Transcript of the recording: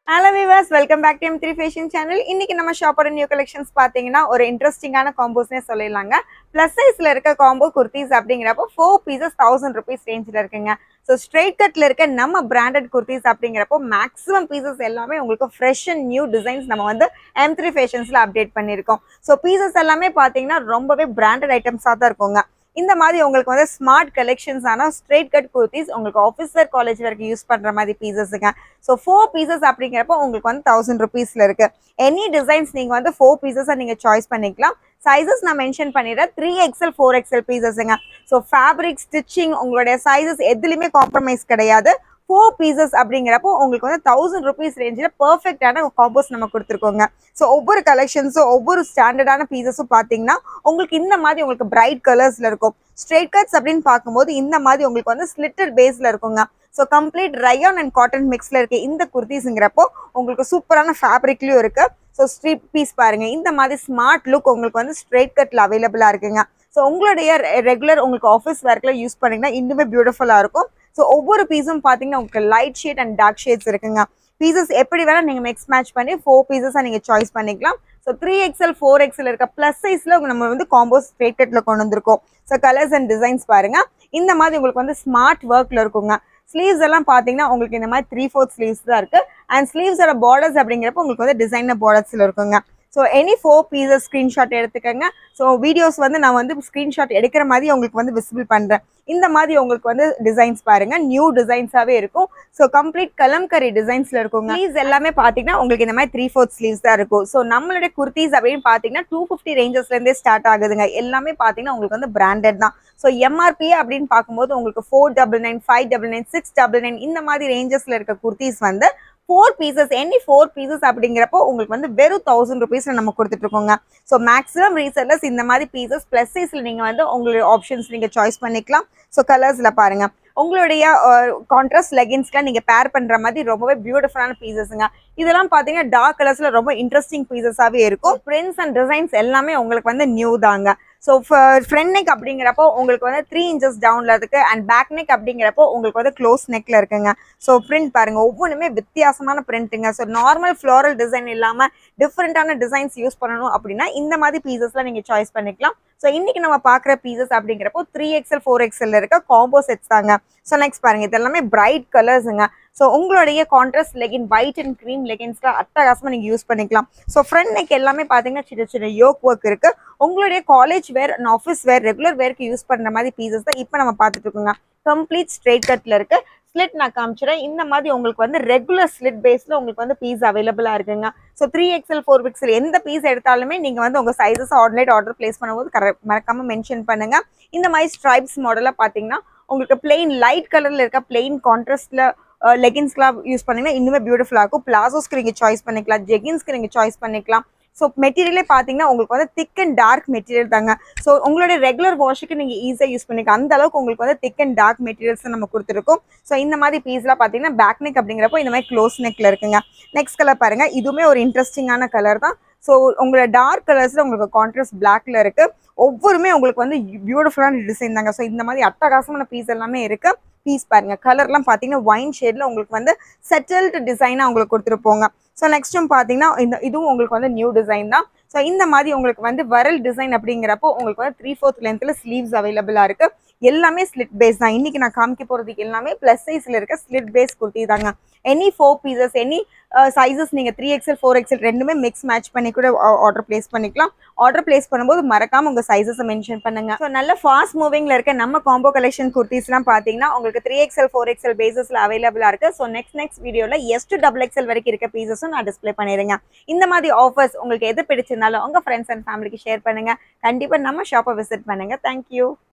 hello viewers welcome back to M three fashion channel இன்னைக்கு நம்ம ஷாப்போட நியூ கலெக்ஷன்ஸ் பார்த்தீங்கன்னா ஒரு இன்ட்ரெஸ்டிங்கான காம்போஸ்னே சொல்லிடலாங்க ப்ளஸ் சைஸ்ல இருக்க காம்போ குர்த்திஸ் அப்படிங்கிறப்போ ஃபோர் பீசஸ் தௌசண்ட் ருபீஸ் ரேஞ்சில் இருக்குங்க ஸோ ஸ்ட்ரெயிட் கட்ல இருக்க நம்ம பிராண்டட் குர்த்திஸ் அப்படிங்கிறப்போ மேக்ஸிமம் பீசஸ் எல்லாமே உங்களுக்கு ஃப்ரெஷ் அண்ட் நியூ டிசைன்ஸ் நம்ம வந்து எம் த்ரீ ஃபேஷன்ஸ்ல அப்டேட் பண்ணியிருக்கோம் ஸோ பீசஸ் எல்லாமே பார்த்தீங்கன்னா ரொம்பவே பிராண்டட் ஐட்டம்ஸாக தான் இருக்குங்க இந்த மாதிரி உங்களுக்கு வந்து ஸ்மார்ட் கலெக்ஷன்ஸ் ஆனால் ஸ்ட்ரெயிட் கட் குர்த்திஸ் உங்களுக்கு ஆஃபீஸர் காலேஜ் வரைக்கும் யூஸ் பண்ணுற மாதிரி பீசஸுங்க ஸோ ஃபோர் பீசஸ் அப்படிங்கிறப்போ உங்களுக்கு வந்து தௌசண்ட் ருபீஸில் இருக்கு எனி டிசைன்ஸ் நீங்கள் வந்து ஃபோர் பீசஸாக நீங்கள் சாய்ஸ் பண்ணிக்கலாம் சைஸஸ் நான் மென்ஷன் பண்ணிடுறேன் த்ரீ எக்ஸல் ஃபோர் எக்ஸல் பீசஸுங்க ஸோ ஃபேப்ரிக் ஸ்டிச்சிங் உங்களுடைய சைஸஸ் எதுலையுமே காம்ப்ரமைஸ் கிடையாது ஃபோர் பீசஸ் அப்படிங்கிறப்போ உங்களுக்கு வந்து தௌசண்ட் ருபீஸ் ரேஞ்சில் பர்ஃபெக்டான காம்போஸ் நம்ம கொடுத்துருக்கோங்க ஸோ ஒவ்வொரு கலெக்ஷன்ஸும் ஒவ்வொரு ஸ்டாண்டர்டான பீசஸும் பார்த்தீங்கன்னா உங்களுக்கு இந்த மாதிரி உங்களுக்கு பிரைட் கலர்ஸில் இருக்கும் ஸ்ட்ரெயிட் கட்ஸ் அப்படின்னு பார்க்கும்போது இந்த மாதிரி உங்களுக்கு வந்து ஸ்லிட்டட் பேஸில் இருக்குங்க so complete rayon and cotton மிக்ஸில் இருக்க இந்த குர்த்திஸுங்கிறப்போ உங்களுக்கு சூப்பரான ஃபேப்ரிக்லையும் இருக்கு ஸோ ஸ்ட்ரீட் பீஸ் பாருங்க இந்த மாதிரி ஸ்மார்ட் லுக் உங்களுக்கு வந்து ஸ்ட்ரெயிட் கட்டில் அவைலபிளாக இருக்குங்க ஸோ உங்களுடைய ரெகுலர் உங்களுக்கு ஆஃபீஸ் ஒர்க்கில் யூஸ் பண்ணிங்கன்னா இன்னுமே பியூட்டிஃபுல்லாக இருக்கும் ஸோ ஒவ்வொரு பீஸும் பார்த்தீங்கன்னா உங்களுக்கு light shade and dark shades இருக்குங்க பீசஸ் எப்படி வேணால் நீங்கள் மிக்ஸ் மேட்ச் பண்ணி ஃபோர் பீசஸாக நீங்கள் சாய்ஸ் பண்ணிக்கலாம் so three XL four XL இருக்க ப்ளஸ் சைஸில் நம்ம வந்து காம்போ ஸ்ட்ரெயிட் கட்டில் கொண்டு வந்திருக்கோம் ஸோ கலர்ஸ் அண்ட் டிசைன்ஸ் பாருங்க இந்த மாதிரி உங்களுக்கு வந்து ஸ்மார்ட் ஒர்க்கில் இருக்குங்க ஸ்லீவ்ஸ் எல்லாம் பார்த்தீங்கன்னா உங்களுக்கு இந்த மாதிரி த்ரீ ஃபோர்த் ஸ்லீவ்ஸ் தான் இருக்கு அண்ட் ஸ்லீவ்ஸோட பார்டர்ஸ் அப்படிங்கிறப்ப உங்களுக்கு வந்து டிசைனர் பார்டர்ஸில் இருக்குங்க so any four pieces screenshot எடுத்துக்கோங்க ஸோ வீடியோஸ் வந்து நான் வந்து ஸ்க்ரீன்ஷாட் எடுக்கிற மாதிரி உங்களுக்கு வந்து விசிபிள் பண்ணுறேன் இந்த மாதிரி உங்களுக்கு வந்து டிசைன்ஸ் பாருங்க நியூ டிசைன்ஸாகவே இருக்கும் ஸோ கம்ப்ளீட் கலம்கரி டிசைன்ஸில் இருக்குங்க ஸ்லீவ்ஸ் எல்லாமே பார்த்தீங்கன்னா உங்களுக்கு இந்த மாதிரி த்ரீ ஃபோர்த் ஸ்லீவ்ஸ் தான் இருக்கும் ஸோ நம்மளுடைய குர்த்திஸ் அப்படின்னு பார்த்தீங்கன்னா டூ ஃபிஃப்டி ரேஞ்சஸ்லேருந்தே ஸ்டார்ட் ஆகுதுங்க எல்லாமே பார்த்தீங்கன்னா உங்களுக்கு வந்து பிராண்டட் தான் ஸோ எம்ஆர்பி அப்படின்னு பார்க்கும்போது உங்களுக்கு four double nine five double nine six double nine இந்த மாதிரி ரேஞ்சஸில் இருக்க குர்த்திஸ் வந்து four pieces any four pieces அப்படிங்கிறப்போ உங்களுக்கு வந்து வெறும் தௌசண்ட் ருபீஸில் நம்ம கொடுத்துட்டு இருக்கோங்க ஸோ மேக்ஸிமம் ரீசெல்லர்ஸ் இந்த மாதிரி பீசஸ் ப்ளஸ் சைஸில் நீங்கள் வந்து உங்களுடைய ஆப்ஷன்ஸ் நீங்கள் சாய்ஸ் பண்ணிக்கலாம் ஸோ கலர்ஸில் பாருங்க உங்களுடைய கான்ட்ராஸ்ட் லெகின்ஸ்க்குலாம் நீங்கள் பேர் பண்ணுற மாதிரி ரொம்பவே பியூட்டிஃபுல்லான பீசஸுங்க இதெல்லாம் பார்த்தீங்கன்னா டார்க் கலர்ஸில் ரொம்ப இன்ட்ரெஸ்டிங் பீசஸாகவே இருக்கும் பிரிண்ட்ஸ் அண்ட் டிசைன்ஸ் எல்லாமே உங்களுக்கு வந்து நியூ தாங்க ஸோ ஃப்ரண்ட் நெக் அப்படிங்கிறப்போ உங்களுக்கு வந்து த்ரீ இன்ச்சஸ் டவுனில் இருக்கு அண்ட் பேக் நெக் அப்படிங்கிறப்போ உங்களுக்கு வந்து க்ளோஸ் நெக்கில் இருக்குங்க ஸோ பிரிண்ட் பாருங்க ஒவ்வொன்றுமே வித்தியாசமான பிரிண்ட்டுங்க ஸோ நார்மல் ஃப்ளோரல் டிசைன் இல்லாமல் டிஃப்ரெண்ட்டான டிசைன்ஸ் யூஸ் பண்ணணும் அப்படின்னா இந்த மாதிரி பீசஸ்லாம் நீங்கள் சாய்ஸ் பண்ணிக்கலாம் ஸோ இன்னைக்கு நம்ம பார்க்குற பீசஸ் அப்படிங்கிறப்போ த்ரீ எக்ஸல் ஃபோர் எக்ஸல் இருக்க காம்போ செட்ஸ் தாங்க ஸோ நெக்ஸ்ட் பாருங்க இது எல்லாமே பிரைட் கலர்ஸுங்க ஸோ உங்களுடைய contrast legging white and cream லெகின்ஸ்லாம் அட்டகாசமாக நீங்கள் யூஸ் பண்ணிக்கலாம் ஸோ ஃப்ரண்ட் நெக் எல்லாமே பார்த்தீங்கன்னா சின்ன சின்ன யோக் ஒர்க் இருக்கு உங்களுடைய college wear and office wear regular வேர்க்கு யூஸ் பண்ணுற மாதிரி பீசஸ் தான் இப்போ நம்ம பார்த்துட்டு இருக்கோங்க கம்ப்ளீட் ஸ்ட்ரெயிட் கட்டில் இருக்கு ஸ்லிட் நான் காமிச்சிடறேன் இந்த மாதிரி உங்களுக்கு வந்து ரெகுலர் ஸ்லிட் பேஸில் உங்களுக்கு வந்து பீஸ் அவைலபிளாக இருக்குங்க so three XL four XL எந்த பீஸ் எடுத்தாலுமே நீங்கள் வந்து உங்கள் சைஸஸ் ஆன்லைன் ஆர்டர் பிளேஸ் பண்ணும்போது கரெக்ட் மறக்காமல் மென்ஷன் பண்ணுங்க இந்த மாதிரி ஸ்ட்ரைப்ஸ் மாடலாக பார்த்தீங்கன்னா உங்களுக்கு பிளெயின் லைட் கலரில் இருக்க பிளெயின் கான்ட்ராஸ்டில் லெகின்ஸ்க்குலாம் யூஸ் பண்ணிங்கன்னா இன்னுமே பியூட்டிஃபுல்லாக இருக்கும் பிளாசோஸ்க்கு நீங்கள் சாய்ஸ் பண்ணிக்கலாம் ஜெகின்ஸ்க்கு நீங்கள் சாய்ஸ் பண்ணிக்கலாம் ஸோ மெட்டீரியலே பார்த்தீங்கன்னா உங்களுக்கு வந்து திக் அண்ட் டார்க் மெட்டீரியல் தாங்க ஸோ உங்களுடைய ரெகுலர் வாஷுக்கு நீங்கள் ஈஸியாக யூஸ் பண்ணிக்கலாம் அந்த அளவுக்கு உங்களுக்கு வந்து திக் அண்ட் டார்க் மெட்டீரியல்ஸ் நம்ம கொடுத்துருக்கோம் ஸோ இந்த மாதிரி பீஸ்லாம் பார்த்தீங்கன்னா பேக் நெக் அப்படிங்கிறப்போ இந்த மாதிரி க்ளோஸ் நெக்கில் இருக்குங்க நெக்ஸ்ட் கலர் பாருங்க இதுவுமே ஒரு இன்ட்ரெஸ்டிங்கான கலர் தான் ஸோ உங்களோட டார்க் கலர்ஸில் உங்களுக்கு கான்ட்ராஸ்ட் பிளாக்ல இருக்கு ஒவ்வொருமே உங்களுக்கு வந்து பியூட்டிஃபுல்லான டிசைன் தாங்க ஸோ இந்த மாதிரி அட்டகாசமான பீஸ் எல்லாமே இருக்கு பீஸ் பாருங்க கலர்லாம் பார்த்தீங்கன்னா ஒயின் ஷேட்ல உங்களுக்கு வந்து செட்டில்டு டிசைனாக உங்களுக்கு கொடுத்துருப்போங்க ஸோ நெக்ஸ்ட்டும் பார்த்தீங்கன்னா இந்த இதுவும் உங்களுக்கு வந்து நியூ டிசைன் தான் ஸோ இந்த மாதிரி உங்களுக்கு வந்து வரல் டிசைன் அப்படிங்கிறப்போ உங்களுக்கு வந்து த்ரீ ஃபோர்த் லென்த்தில் ஸ்லீவ்ஸ் அவைலபிளாக இருக்கு எல்லாமே ஸ்லிட் பேஸ் தான் இன்னைக்கு நான் காமிக்க போகிறதுக்கு எல்லாமே ப்ளஸ் சைஸில் இருக்க ஸ்லிட் பேஸ் குர்த்தி தாங்க any four pieces any sizes நீங்கள் த்ரீ எக்ஸல் ஃபோர் எக்ஸல் ரெண்டுமே மிக்ஸ் மேட்ச் பண்ணி கூட ஆர்டர் பிளேஸ் பண்ணிக்கலாம் ஆர்டர் பிளேஸ் பண்ணும்போது மறக்காம உங்கள் சைஸஸை மென்ஷன் பண்ணுங்க ஸோ நல்ல ஃபாஸ்ட் மூவிங்கில் இருக்க நம்ம காம்போ கலெக்ஷன் குர்த்திஸ்லாம் பார்த்தீங்கன்னா உங்களுக்கு த்ரீ எக்ஸல் ஃபோர் எக்ஸல் பேசஸில் அவைலபிளாக இருக்கு ஸோ நெக்ஸ்ட் நெக்ஸ்ட் வீடியோவில் எஸ் டு டபுள் எக்ஸல் வரைக்கும் இருக்க பீசஸும் நான் டிஸ்ப்ளே பண்ணிடுங்க இந்த மாதிரி ஆஃபர்ஸ் உங்களுக்கு எது பிடிச்சிருந்தாலும் உங்கள் ஃப்ரெண்ட்ஸ் அண்ட் ஃபேமிலிக்கு ஷேர் பண்ணுங்க கண்டிப்பாக நம்ம ஷாப்பை விசிட் பண்ணுங்க தேங்க்யூ